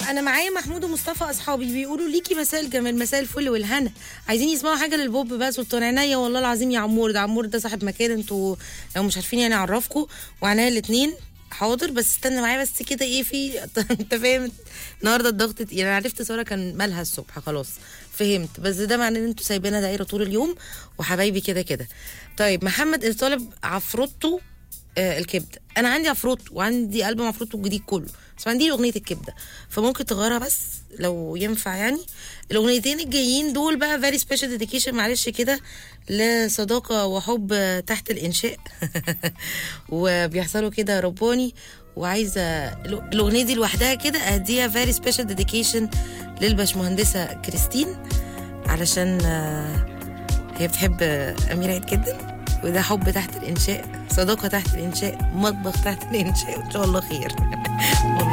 انا معايا محمود ومصطفى اصحابي بيقولوا ليكي مساء الجمال مساء الفل والهنا عايزين يسمعوا حاجه للبوب بقى سلطان عينيا والله العظيم يا عمور ده عمور ده صاحب مكان انتوا لو مش عارفين يعني اعرفكم وعنايا الاثنين حاضر بس استنى معايا بس كده ايه في انت فاهم النهارده الضغط تقيل انا عرفت ساره كان مالها الصبح خلاص فهمت بس ده معناه ان انتوا سايبينها دايره طول اليوم وحبايبي كده كده طيب محمد اللي طالب عفروتو آه الكبده انا عندي عفروت وعندي البوم عفروتو الجديد كله بس ما عنديش اغنيه الكبده فممكن تغيرها بس لو ينفع يعني الاغنيتين الجايين دول بقى فيري سبيشال ديديكيشن معلش كده لصداقه وحب تحت الانشاء وبيحصلوا كده رباني وعايزه الاغنيه دي لوحدها كده اهديها فيري سبيشال ديديكيشن للباشمهندسه كريستين علشان آه، هي بتحب امير عيد جدا وده حب تحت الانشاء صداقه تحت الانشاء مطبخ تحت الانشاء ان شاء الله خير والله